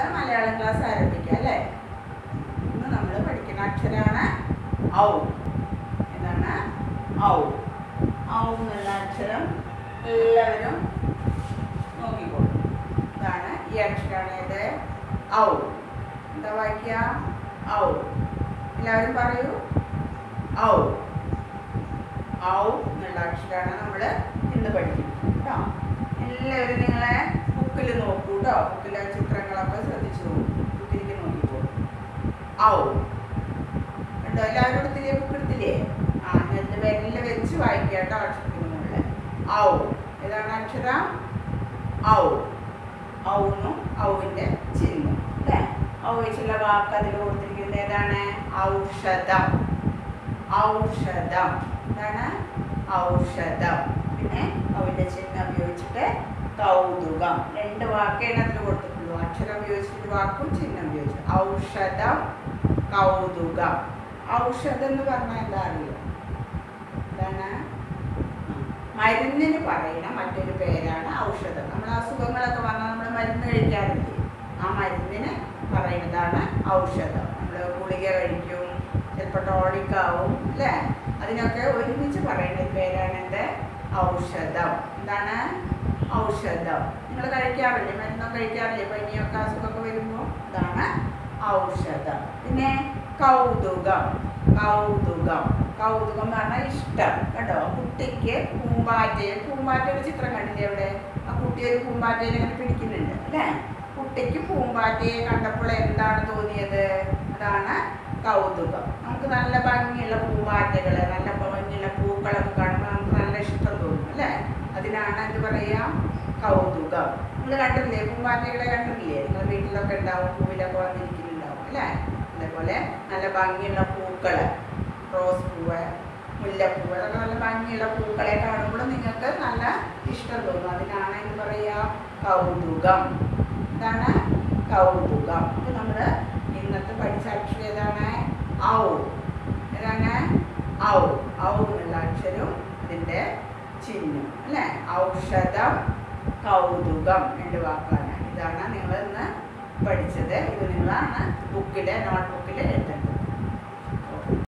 നമ്മുടെ മലയാളം ക്ലാസ് ആരംഭിക്കാം അല്ലേ ഇന്ന് നമ്മൾ പഠിക്കുന്ന അക്ഷരമാണ് ഔ എന്താണ് ഔ ഔ എന്നുള്ള അക്ഷരം എല്ലാവരും നോക്കിക്കോളൂ ഇതാണ് ഈ അക്ഷരമാണ് ഇത് ഔ എന്താ വായിക്കുക ഔ എല്ലാവരും പറയൂ ഔ ഔ എന്നുള്ള അക്ഷരമാണ് നമ്മൾ ഇന്ന് പഠിക്കുന്നത് കേട്ടോ എല്ലാവരും നിങ്ങളെ ബുക്കിൽ നോക്കൂ കേട്ടോ ബുക്കിലെ ചിത്രങ്ങളൊക്കെ ശ്രദ്ധിച്ചു നോക്കൂ ബുക്കിലേക്ക് നോക്കിക്കോളൂ ഔ കണ്ടോ എല്ലാവരും എടുത്തില്ലേ ബുക്ക് എടുത്തില്ലേ ആ എന്നിട്ട് വിരലിൽ വെച്ച് വായിക്കുക കേട്ടോ അക്ഷരത്തിന് മുകളിൽ ഔ ഏതാണ് അക്ഷരം ഔ ഔന്നും ഔവിൻ്റെ ചിഹ്നം അല്ലേ ഔ വെച്ചുള്ള വാക്ക് അതിൽ കൊടുത്തിരിക്കുന്നത് ഏതാണ് ഔഷധം ഔഷധം എന്താണ് ഔഷധം പിന്നെ ഔവിൻ്റെ ചിഹ്നം ഉപയോഗിച്ചിട്ട് കൗതുകം രണ്ട് വാക്കേണ് അതിൽ കൊടുത്തിട്ടുള്ളൂ അക്ഷരം ഉപയോഗിച്ചിട്ട് വാക്കും ചിഹ്നം ഉപയോഗിച്ചു ഔഷധം കൗതുകം ഔഷധം എന്ന് പറഞ്ഞാൽ എന്താ അറിയോ എന്താണ് മരുന്നിന് പറയുന്ന മറ്റൊരു പേരാണ് ഔഷധം നമ്മൾ അസുഖങ്ങളൊക്കെ വന്നാൽ നമ്മൾ മരുന്ന് കഴിക്കാറില്ലേ ആ മരുന്നിന് പറയുന്നതാണ് ഔഷധം നമ്മൾ ഗുളിക കഴിക്കും ചിലപ്പോൾ ടോണിക്കാവും അല്ലേ അതിനൊക്കെ ഒരുമിച്ച് പറയുന്ന ഒരു പേരാണ് എൻ്റെ ഔഷധം എന്താണ് ഔഷധം നിങ്ങൾ കഴിക്കാറില്ലേ മരുന്നൊക്കെ കഴിക്കാറില്ലേ പനിയൊക്കെ അസുഖമൊക്കെ വരുമ്പോൾ അതാണ് ഔഷധം പിന്നെ കൗതുകം കൗതുകം കൗതുകം എന്ന് പറഞ്ഞാൽ ഇഷ്ടം കേട്ടോ കുട്ടിക്ക് പൂമ്പാറ്റയെ പൂമ്പാറ്റയുടെ ചിത്രം കണ്ടില്ലേ അവിടെ ആ കുട്ടി ഒരു പൂമ്പാറ്റയെ ഇങ്ങനെ പിടിക്കുന്നുണ്ട് അല്ലേ കുട്ടിക്ക് പൂമ്പാറ്റയെ കണ്ടപ്പോൾ എന്താണ് തോന്നിയത് അതാണ് കൗതുകം നമുക്ക് നല്ല ഭംഗിയുള്ള പൂമ്പാറ്റകൾ നല്ല ഭംഗിയുള്ള പൂക്കളൊക്കെ കാണുമ്പോൾ നമുക്ക് നല്ല ഇഷ്ടം തോന്നും അല്ലേ അതിനാണ് എന്ത് പറയുക കൗതുകം നിങ്ങൾ കണ്ടില്ലേ പൂമ്പാറ്റകളെ കണ്ടില്ലേ നിങ്ങൾ വീട്ടിലൊക്കെ ഉണ്ടാവും പൂവിലൊക്കെ വന്നിരിക്കുന്നുണ്ടാവും അല്ലേ അതേപോലെ നല്ല ഭംഗിയുള്ള പൂക്കൾ റോസ് പൂവ് മുല്ലപ്പൂവ് അതൊക്കെ നല്ല ഭംഗിയുള്ള പൂക്കളെ കാണുമ്പോൾ നിങ്ങൾക്ക് നല്ല ഇഷ്ടം തോന്നും അതിനാണ് എന്ത് പറയുക കൗതുകം എന്താണ് കൗതുകം ഇത് നമ്മൾ ഇന്നത്തെ പഠിച്ച അക്ഷരം ഏതാണ് ഔ ഏതാണ് ഔ ഔ എന്നുള്ള അക്ഷരവും ഇതിൻ്റെ ചിഹ്നം അല്ലേ ഔഷധം കൗതുകം രണ്ട് വാക്കാണ് ഇതാണ് നിങ്ങൾ ഇന്ന് പഠിച്ചത് ഇത് നിങ്ങളാണ് ബുക്കിൽ നോട്ട് ബുക്കിൽ എഴുതേണ്ടത്